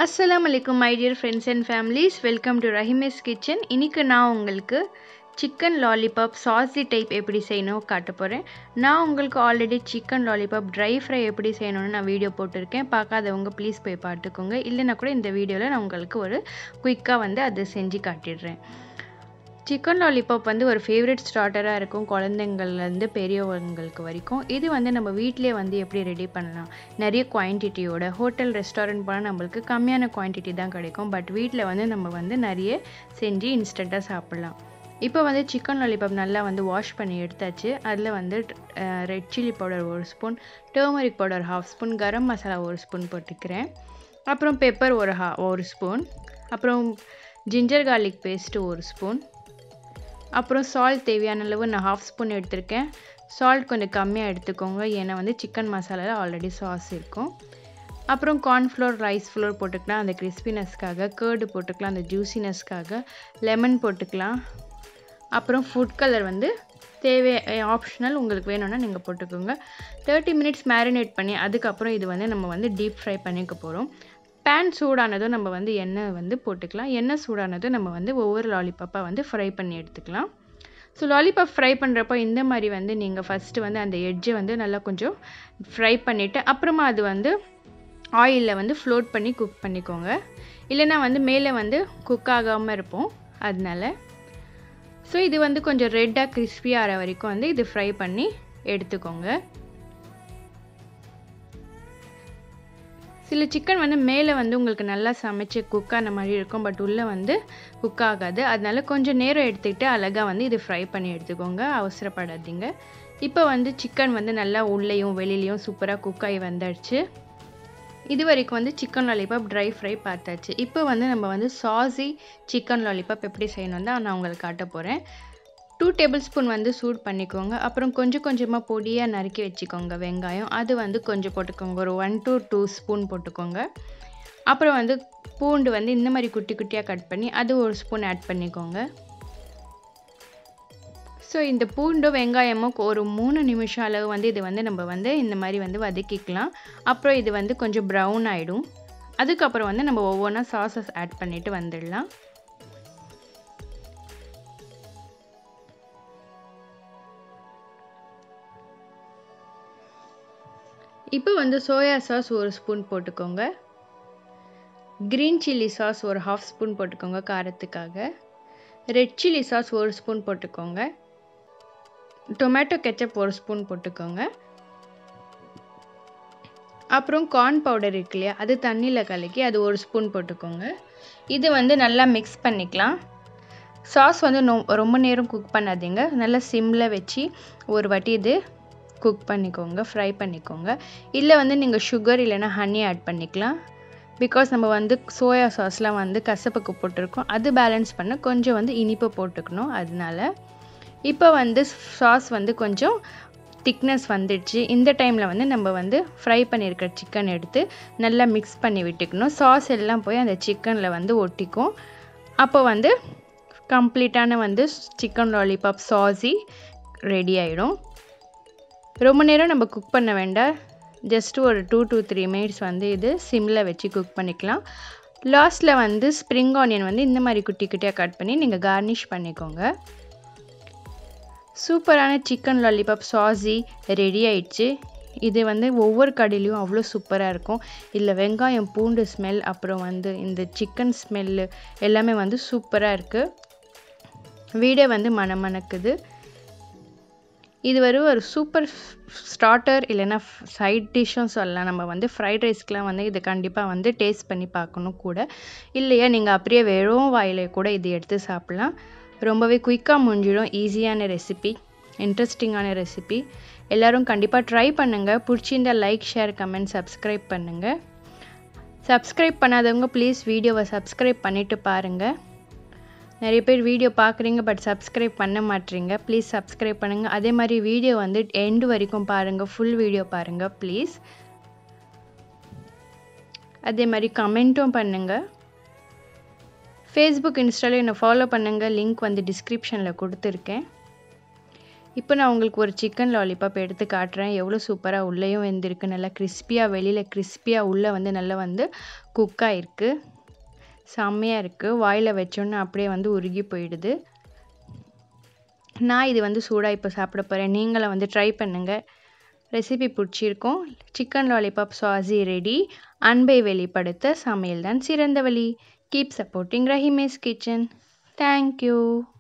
அஸ்ஸலாமு அலைக்கும் my dear friends and families welcome to Rahime's kitchen இன்றைக்கி நான் உங்களுக்கு சிக்கன் லாலிபாப் சாஸி டைப் எப்படி செய்யணும் காட்ட போகிறேன் நான் உங்களுக்கு already chicken lollipop dry fry எப்படி செய்யணும்னு நான் வீடியோ போட்டிருக்கேன் பார்க்காதவங்க ப்ளீஸ் போய் பார்த்துக்கோங்க இல்லைனா கூட இந்த வீடியோவில் நான் உங்களுக்கு ஒரு குயிக்காக வந்து அதை செஞ்சு காட்டிடுறேன் சிக்கன் லாலிபாப் வந்து ஒரு ஃபேவரட் ஸ்டார்டராக இருக்கும் குழந்தைங்கள்லேருந்து பெரியவங்களுக்கு வரைக்கும் இது வந்து நம்ம வீட்டிலே வந்து எப்படி ரெடி பண்ணலாம் நிறைய குவான்டிட்டியோட ஹோட்டல் ரெஸ்டாரண்ட் போனால் நம்மளுக்கு கம்மியான குவான்டிட்டி தான் கிடைக்கும் பட் வீட்டில் வந்து நம்ம வந்து நிறைய செஞ்சு இன்ஸ்டண்ட்டாக சாப்பிட்லாம் இப்போ வந்து சிக்கன் லாலிபாப் நல்லா வந்து வாஷ் பண்ணி எடுத்தாச்சு அதில் வந்து ரெட் சில்லி பவுடர் ஒரு spoon turmeric powder half spoon garam masala ஒரு ஸ்பூன் போட்டுக்கிறேன் அப்புறம் பெப்பர் ஒரு ஹா ஒரு ஸ்பூன் அப்புறம் ஜிஞ்சர் கார்லிக் பேஸ்ட்டு ஒரு ஸ்பூன் அப்புறம் சால்ட் தேவையான அளவு நான் ஹாஃப் ஸ்பூன் எடுத்திருக்கேன் சால்ட் கொஞ்சம் கம்மியாக எடுத்துக்கோங்க ஏன்னா வந்து சிக்கன் மசாலாவில் ஆல்ரெடி சாஸ் இருக்கும் அப்புறம் கார்ன்ஃப்ளோர் ரைஸ் ஃப்ளோர் போட்டுக்கலாம் அந்த கிறிஸ்பினஸ்க்காக கேர்டு போட்டுக்கலாம் அந்த ஜூசினஸ்க்காக லெமன் போட்டுக்கலாம் அப்புறம் ஃபுட் கலர் வந்து தேவை ஆப்ஷனல் உங்களுக்கு வேணும்னா நீங்கள் போட்டுக்கோங்க தேர்ட்டி மினிட்ஸ் மேரினேட் பண்ணி அதுக்கப்புறம் இது வந்து நம்ம வந்து டீப் ஃப்ரை பண்ணிக்க போகிறோம் பேன் சூடானதும் நம்ம வந்து எண்ணெய் வந்து போட்டுக்கலாம் எண்ணெய் சூடானதும் நம்ம வந்து ஒவ்வொரு லாலிபாப்பாக வந்து ஃப்ரை பண்ணி எடுத்துக்கலாம் ஸோ லாலிபாப் ஃப்ரை பண்ணுறப்போ இந்த மாதிரி வந்து நீங்கள் ஃபஸ்ட்டு வந்து அந்த எட்ஜை வந்து நல்லா கொஞ்சம் ஃப்ரை பண்ணிவிட்டு அப்புறமா அது வந்து ஆயிலில் வந்து ஃப்ளோட் பண்ணி குக் பண்ணிக்கோங்க இல்லைனா வந்து மேலே வந்து குக் ஆகாமல் இருப்போம் அதனால ஸோ இது வந்து கொஞ்சம் ரெட்டாக கிறிஸ்பியாக ஆகிற வரைக்கும் வந்து இது ஃப்ரை பண்ணி எடுத்துக்கோங்க சில சிக்கன் வந்து மேலே வந்து உங்களுக்கு நல்லா சமைச்சு குக் ஆன மாதிரி இருக்கும் பட் உள்ளே வந்து குக் ஆகாது அதனால கொஞ்சம் நேரம் எடுத்துக்கிட்டு அழகாக வந்து இது ஃப்ரை பண்ணி எடுத்துக்கோங்க அவசரப்படாதீங்க இப்போ வந்து சிக்கன் வந்து நல்லா உள்ளேயும் வெளியிலையும் சூப்பராக குக் ஆகி வந்துடுச்சு இது வரைக்கும் வந்து சிக்கன் லாலிபாப் ட்ரை ஃப்ரை பார்த்தாச்சு இப்போ வந்து நம்ம வந்து சாஸி சிக்கன் லாலிபாப் எப்படி செய்யணும் தான் நான் உங்களுக்கு காட்ட போகிறேன் டூ டேபிள் ஸ்பூன் வந்து சூட் பண்ணிக்கோங்க அப்புறம் கொஞ்சம் கொஞ்சமாக பொடியாக நறுக்கி வச்சுக்கோங்க வெங்காயம் அது வந்து கொஞ்சம் போட்டுக்கோங்க ஒரு ஒன் டு டூ ஸ்பூன் போட்டுக்கோங்க அப்புறம் வந்து பூண்டு வந்து இந்த மாதிரி குட்டி குட்டியாக கட் பண்ணி அது ஒரு ஸ்பூன் ஆட் பண்ணிக்கோங்க ஸோ இந்த பூண்டும் வெங்காயமும் ஒரு மூணு நிமிஷம் அளவு வந்து இது வந்து நம்ம வந்து இந்த மாதிரி வந்து வதக்கிக்கலாம் அப்புறம் இது வந்து கொஞ்சம் ப்ரௌன் ஆகிடும் அதுக்கப்புறம் வந்து நம்ம ஒவ்வொன்றா சாஸஸ் ஆட் பண்ணிவிட்டு வந்துடலாம் இப்போ வந்து சோயா சாஸ் ஒரு ஸ்பூன் போட்டுக்கோங்க க்ரீன் சில்லி சாஸ் ஒரு ஹாஃப் ஸ்பூன் போட்டுக்கோங்க காரத்துக்காக ரெட் சில்லி சாஸ் ஒரு ஸ்பூன் போட்டுக்கோங்க டொமேட்டோ கெச்சப் ஒரு ஸ்பூன் போட்டுக்கோங்க அப்புறம் கார்ன் பவுடர் இருக்கு இல்லையா அது தண்ணியில் கலக்கி அது ஒரு ஸ்பூன் போட்டுக்கோங்க இது வந்து நல்லா மிக்ஸ் பண்ணிக்கலாம் சாஸ் வந்து நொ ரொம்ப நேரம் குக் பண்ணாதீங்க நல்லா சிம்மில் வச்சு ஒரு வாட்டி இது குக் பண்ணிக்கோங்க ஃப்ரை பண்ணிக்கோங்க இல்லை வந்து நீங்கள் சுகர் இல்லைனா ஹனி ஆட் பண்ணிக்கலாம் பிகாஸ் நம்ம வந்து சோயா சாஸ்லாம் வந்து கசப்புக்கு போட்டிருக்கோம் அது பேலன்ஸ் பண்ண கொஞ்சம் வந்து இனிப்பு போட்டுக்கணும் அதனால இப்போ வந்து சாஸ் வந்து கொஞ்சம் திக்னஸ் வந்துடுச்சு இந்த டைமில் வந்து நம்ம வந்து ஃப்ரை பண்ணியிருக்கிற சிக்கன் எடுத்து நல்லா மிக்ஸ் பண்ணி விட்டுக்கணும் சாஸ் எல்லாம் போய் அந்த சிக்கனில் வந்து ஒட்டிக்கும் அப்போ வந்து கம்ப்ளீட்டான வந்து சிக்கன் லாலிபாப் சாஸி ரெடி ஆகிடும் ரொம்ப நேரம் நம்ம குக் பண்ண வேண்டாம் ஜஸ்ட் ஒரு டூ டூ த்ரீ மினிட்ஸ் வந்து இது சிம்மில் வச்சு குக் பண்ணிக்கலாம் லாஸ்ட்டில் வந்து ஸ்ப்ரிங் ஆனியன் வந்து இந்த மாதிரி குட்டி குட்டியாக கட் பண்ணி நீங்கள் கார்னிஷ் பண்ணிக்கோங்க சூப்பரான சிக்கன் லாலிபாப் சாஸி ரெடி ஆயிடுச்சு இது வந்து ஒவ்வொரு கடையிலையும் அவ்வளோ சூப்பராக இருக்கும் இல்லை வெங்காயம் பூண்டு ஸ்மெல் அப்புறம் வந்து இந்த சிக்கன் ஸ்மெல்லு எல்லாமே வந்து சூப்பராக இருக்குது வீடே வந்து மணமணக்குது இது வரும் ஒரு சூப்பர் ஸ்டார்டர் இல்லைன்னா சைட் டிஷ்ஷும் சொல்லலாம் நம்ம வந்து ஃப்ரைட் ரைஸ்க்கெலாம் வந்து இது கண்டிப்பாக வந்து டேஸ்ட் பண்ணி பார்க்கணும் கூட இல்லையா நீங்கள் அப்படியே வெறும் வாயில கூட இது எடுத்து சாப்பிட்லாம் ரொம்பவே குயிக்காக முடிஞ்சிடும் ஈஸியான ரெசிபி இன்ட்ரெஸ்டிங்கான ரெசிபி எல்லோரும் கண்டிப்பாக ட்ரை பண்ணுங்கள் பிடிச்சிருந்தால் லைக் ஷேர் கமெண்ட் சப்ஸ்கிரைப் பண்ணுங்கள் சப்ஸ்கிரைப் பண்ணாதவங்க ப்ளீஸ் வீடியோவை சப்ஸ்கிரைப் பண்ணிவிட்டு பாருங்கள் நிறைய பேர் வீடியோ பார்க்குறீங்க பட் சப்ஸ்கிரைப் பண்ண மாட்டீங்க ப்ளீஸ் சப்ஸ்கிரைப் பண்ணுங்கள் அதே மாதிரி வீடியோ வந்து எண்டு வரைக்கும் பாருங்கள் ஃபுல் வீடியோ பாருங்கள் ப்ளீஸ் அதே மாதிரி கமெண்ட்டும் பண்ணுங்கள் ஃபேஸ்புக் இன்ஸ்டாவில் என்னை ஃபாலோ பண்ணுங்கள் லிங்க் வந்து டிஸ்கிரிப்ஷனில் கொடுத்துருக்கேன் இப்போ நான் உங்களுக்கு ஒரு சிக்கன் லாலிபாப் எடுத்து காட்டுறேன் எவ்வளோ சூப்பராக உள்ளேயும் வெந்திருக்கு நல்லா கிறிஸ்பியாக வெளியில் கிறிஸ்பியாக உள்ளே வந்து நல்லா வந்து குக் ஆகிருக்கு செம்மையாக இருக்குது வாயில் வச்சோன்னே அப்படியே வந்து உருகி போயிடுது நான் இது வந்து சூடாக இப்போ சாப்பிட போகிறேன் நீங்களும் வந்து ட்ரை பண்ணுங்கள் ரெசிபி பிடிச்சிருக்கோம் சிக்கன் லாலிபாப் சாசி ரெடி அன்பை வெளிப்படுத்த சமையல் தான் சிறந்த வழி keep supporting Rahime's kitchen thank you